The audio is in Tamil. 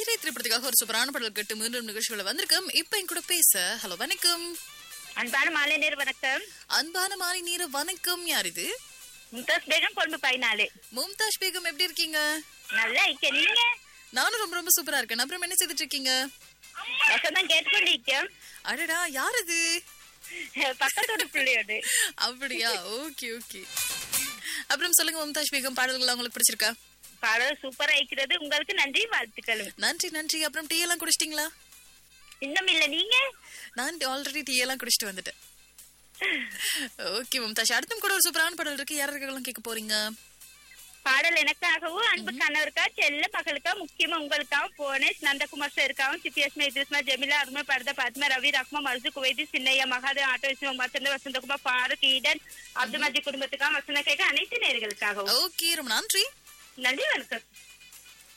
விடுதலை திரைப்படத்துக்காக ஒரு சூப்பரான பாடல் கேட்டு மீண்டும் நிகழ்ச்சிகளை வந்திருக்கோம் இப்ப என் கூட பேச ஹலோ வணக்கம் அன்பான மாலை நேர் வணக்கம் அன்பான மாலை நீர வணக்கம் யார் இது மும்தாஸ் பேகம் கொண்டு பதினாலு மும்தாஜ் பேகம் எப்படி இருக்கீங்க நல்லா இருக்க நீங்க நானும் ரொம்ப ரொம்ப சூப்பரா இருக்கேன் அப்புறம் என்ன செய்துட்டு இருக்கீங்க வசந்தம் கேட்டுக்கொண்டு இருக்கேன் அடடா யார் இது பக்கத்தோட பிள்ளையோடு அப்படியா ஓகே ஓகே அப்புறம் சொல்லுங்க மும்தாஜ் பேகம் பாடல்கள் உங்களுக்கு பிடிச்சிருக்கா பாடல் சூப்பரா இருக்கிறது உங்களுக்கு நன்றி வாழ்த்துக்களும் நன்றி நன்றி அப்புறம் டீ எல்லாம் குடிச்சிட்டீங்களா இன்னும் இல்ல நீங்க நான் ஆல்ரெடி டீ எல்லாம் குடிச்சிட்டு வந்துட்டேன் ஓகே மும்தாஜ் அடுத்தும் கூட ஒரு சூப்பரான பாடல் இருக்கு யாரெல்லாம் கேட்க போறீங்க பாடல் எனக்காகவும் அன்பு கணவருக்கா செல்ல மகளுக்கா முக்கியமா உங்களுக்காக போனேன் நந்தகுமார் சாருக்காகவும் சிபிஎஸ்மா இதுஸ்மா ஜெமிலா அருமை பரத பத்மா ரவி ரக்மா மருது குவைதி சின்னையா மகாதேவ் ஆட்டோ விஸ்வ வசந்த வசந்தகுமார் பாரத் ஈடன் அப்துல் மஜி குடும்பத்துக்காக வசந்த கேட்க அனைத்து நேர்களுக்காகவும் ஓகே ரொம்ப நன்றி நன்றி வணக்கம்